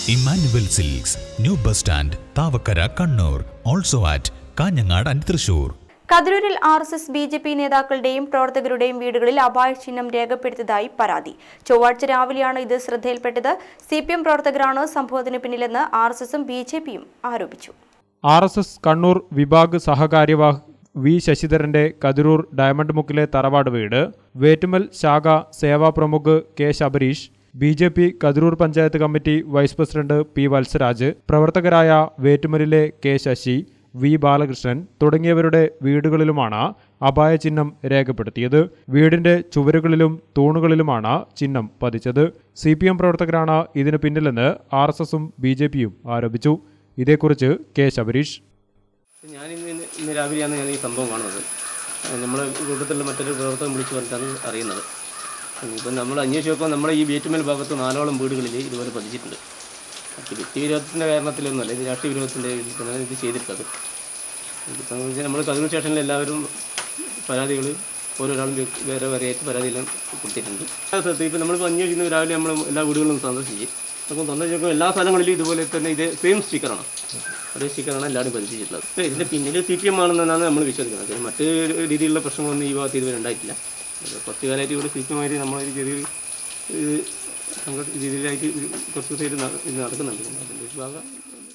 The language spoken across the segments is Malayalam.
Emmanuel silks new bus stand Thavakkara Kannur also at Kanhangad and Thrissur കതിരൂരിൽ R S S B J P നേതാക്കളുടെയും പ്രവർത്തകരുടെയും വീടുകളിൽ അപായ ചിഹ്നം രേഖപ്പെടുത്തിയതായി പരാതി ചൊവ്വാഴ്ച രാവിലെയാണ് ഇത് ശ്രദ്ധയിൽപ്പെട്ടത് സി പി എം പ്രവർത്തകരാണ് സംഭവത്തിന് പിന്നിലെന്ന് ആർ എസ് എസും ബി ജെ പിയും ആരോപിച്ചു ആർ എസ് എസ് കണ്ണൂർ വിഭാഗ് സഹകാര്യവാഹ് വി ശശിധരന്റെ കതിരൂർ ഡയമണ്ട് മുക്കിലെ തറവാട് വീട് വേറ്റുമൽ ശാഖ സേവാ പ്രമുഖ് K Sabareesh B J P Kathirur panchayat committee vice president P Valsaraj പ്രവർത്തകരായ വേറ്റുമലിലെ കെ ശശി വി ബാലകൃഷ്ണൻ തുടങ്ങിയവരുടെ വീടുകളിലുമാണ് അപായ ചിഹ്നം രേഖപ്പെടുത്തിയത് വീടിന്റെ ചുവരുകളിലും തൂണുകളിലുമാണ് ചിഹ്നം പതിച്ചത് സി പി എം പ്രവർത്തകരാണ് ഇതിന് പിന്നിലെന്ന് ആർ എസ് എസും ബി ജെ പിയും ആരോപിച്ചു ഇതേക്കുറിച്ച് കെ ശബരീഷ് ഞാൻ ഇന്ന് ഇന്ന് ഇന്ന് രാവിലെയാണ് ഞാൻ ഈ സംഭവം കാണുന്നത് നമ്മളെ കൂട്ടത്തിലുള്ള മറ്റൊരു പ്രവർത്തനം വിളിച്ചു പറഞ്ഞിട്ടാണ് അറിയുന്നത് ഇപ്പം നമ്മൾ അന്വേഷിച്ച് നോക്കുമ്പോൾ നമ്മുടെ ഈ ബേറ്റുമേൽ ഭാഗത്ത് നാലോളം വീടുകളിൽ ഇതുപോലെ പതിച്ചിട്ടുണ്ട് അപ്പോൾ വ്യക്തിവിരോധത്തിൻ്റെ കാരണത്തിലൊന്നുമല്ല ഇത് രാഷ്ട്രീയ വിരോധത്തിൻ്റെ ഇതിലാണ് ഇത് ചെയ്തിട്ടത് ഇതിപ്പം നമ്മൾ കതിരൂർ സ്റ്റേഷനിൽ എല്ലാവരും പരാതികൾ ഓരോരാളും വ്യ- വേറെ വേറെ ആയിട്ട് പരാതിയെല്ലാം കൊടുത്തിട്ടുണ്ട് ആ സ്ഥലത്ത് ഇപ്പം നമ്മളിപ്പോൾ അന്വേഷിക്കുന്ന രാവിലെ നമ്മൾ എല്ലാ വീടുകളും സന്ദർശിച്ച് അപ്പം സന്ദർശിക്കുമ്പോൾ എല്ലാ സ്ഥലങ്ങളിലും ഇതുപോലെ തന്നെ ഇത് സെയിം സ്റ്റിക്കറാണ് ഒരേ സ്റ്റിക്കറാണ് എല്ലാവരും പതിപ്പിച്ചിട്ടുള്ളത് ഇപ്പം ഇതിൻ്റെ പിന്നിൽ സി പി എം ആണെന്നാണ് നമ്മൾ വിശ്വസിക്കുന്നത് അതിന് മറ്റ് രീതിയിലുള്ള പ്രശ്നങ്ങളൊന്നും ഈ ഭാഗത്ത് ഇതുവരെ ഉണ്ടായിട്ടില്ല ഇത് കുറച്ച് കാലമായിട്ട് ഇവിടെ സി പി എമ്മായിട്ട് നമ്മളൊരു ചെറിയൊരു ഇത് സംഘ രീതിയിലായിട്ട് ഇത് കുറച്ച് ദിവസമായിട്ട് ന- ഇത് നടക്കുന്നുണ്ട് അതിൻ്റെ ഒരു ഭാഗം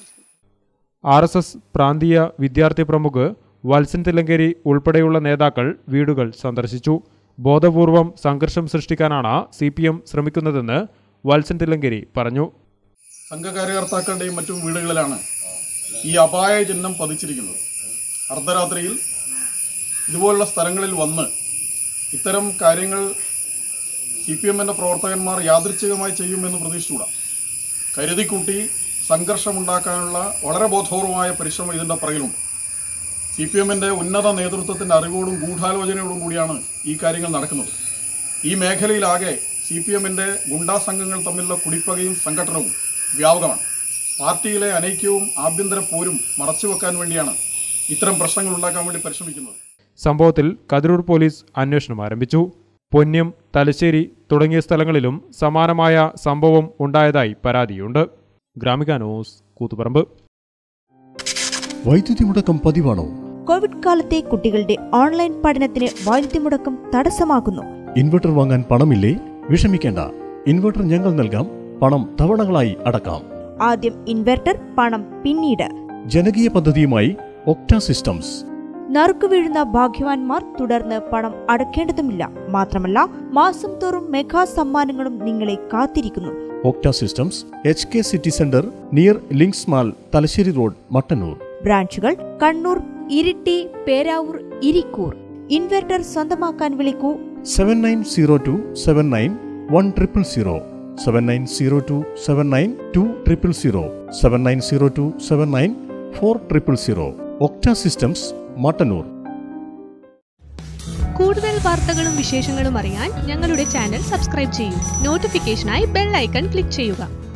ആർ എസ് എസ് പ്രാന്തീയ വിദ്യാർത്ഥി പ്രമുഖ് വത്സൻ തില്ലങ്കേരി ഉൾപ്പെടെയുള്ള നേതാക്കൾ വീടുകൾ സന്ദർശിച്ചു ബോധപൂർവം സംഘർഷം സൃഷ്ടിക്കാനാണ് സി പി എം ശ്രമിക്കുന്നതെന്ന് വത്സൻ തില്ലങ്കേരി പറഞ്ഞു സംഘകാര്യകർത്താക്കളുടെയും മറ്റും വീടുകളിലാണ് ഈ അപായ ചിഹ്നം പതിച്ചിരിക്കുന്നത് അർദ്ധരാത്രിയിൽ ഇതുപോലുള്ള സ്ഥലങ്ങളിൽ വന്ന് ഇത്തരം കാര്യങ്ങൾ സി പി എമ്മിൻ്റെ പ്രവർത്തകന്മാർ യാദൃച്ഛികമായി ചെയ്യുമെന്ന് പ്രതീക്ഷിച്ചുകൂടാ കരുതിക്കൂട്ടി സംഘർഷമുണ്ടാക്കാനുള്ള വളരെ ബോധപൂർവമായ പരിശ്രമം ഇതിൻ്റെ പുറകിലുണ്ട് സി പി എമ്മിൻ്റെ ഉന്നത നേതൃത്വത്തിൻ്റെ അറിവോടും ഗൂഢാലോചനയോടും കൂടിയാണ് ഈ കാര്യങ്ങൾ നടക്കുന്നത് ഈ മേഖലയിലാകെ സി പി എമ്മിൻ്റെ ഗുണ്ടാ സംഘങ്ങൾ തമ്മിലുള്ള കുടിപ്പകയും സംഘടനവും വ്യാപകമാണ് പാർട്ടിയിലെ അനൈക്യവും ആഭ്യന്തര പോരും മറച്ചുവെക്കാൻ വേണ്ടിയാണ് ഇത്തരം പ്രശ്നങ്ങൾ ഉണ്ടാക്കാൻ വേണ്ടി പരിശ്രമിക്കുന്നത് സംഭവത്തിൽ കതിരൂർ പോലീസ് അന്വേഷണം ആരംഭിച്ചു പൊന്ന്യം തലശ്ശേരി തുടങ്ങിയ സ്ഥലങ്ങളിലും സമാനമായ സംഭവം ഉണ്ടായതായി പരാതിയുണ്ട് ഗ്രാമിക ന്യൂസ് കൂത്തുപറമ്പ് വൈദ്യുതി മുടക്കം പതിവാണോ കോവിഡ് കാലത്തെ കുട്ടികളുടെ ഓൺലൈൻ പഠനത്തിന് വൈദ്യുതി മുടക്കം തടസ്സമാകുന്നു ഇൻവെർട്ടർ വാങ്ങാൻ പണമില്ലേ വിഷമിക്കേണ്ട ഇൻവെർട്ടർ ഞങ്ങൾ നൽകാം പണം തവണകളായി അടക്കാം ആദ്യം ഇൻവെർട്ടർ പണം പിന്നീട് ജനകീയ പദ്ധതിയുമായി ഒക്ട സിസ്റ്റംസ് നറുക്കു വീഴുന്ന ഭാഗ്യവാന്മാർ തുടർന്ന് പണം അടയ്ക്കേണ്ടതുമില്ല മാത്രമല്ല മാസം തോറും മെഗാ സമ്മാനങ്ങളും നിങ്ങളെ കാത്തിരിക്കുന്നു Octa Systems H K city centre near Links mall Thalassery road Mattannur ബ്രാഞ്ചുകൾ കണ്ണൂർ ഇരിട്ടി പേരാവൂർ ഇരിക്കൂർ ഇൻവെർട്ടർ സ്വന്തമാക്കാൻ വിളിക്കൂ seven nine zero two seven nine one triple zero seven nine zero two seven nine two triple zero seven nine zero two seven nine four triple zero Octa Systems Mattannur കൂടുതൽ വാർത്തകളും വിശേഷങ്ങളും അറിയാൻ ഞങ്ങളുടെ ചാനൽ സബ്സ്ക്രൈബ് ചെയ്യൂ നോട്ടിഫിക്കേഷനായി ബെൽ ഐക്കൺ ക്ലിക്ക് ചെയ്യുക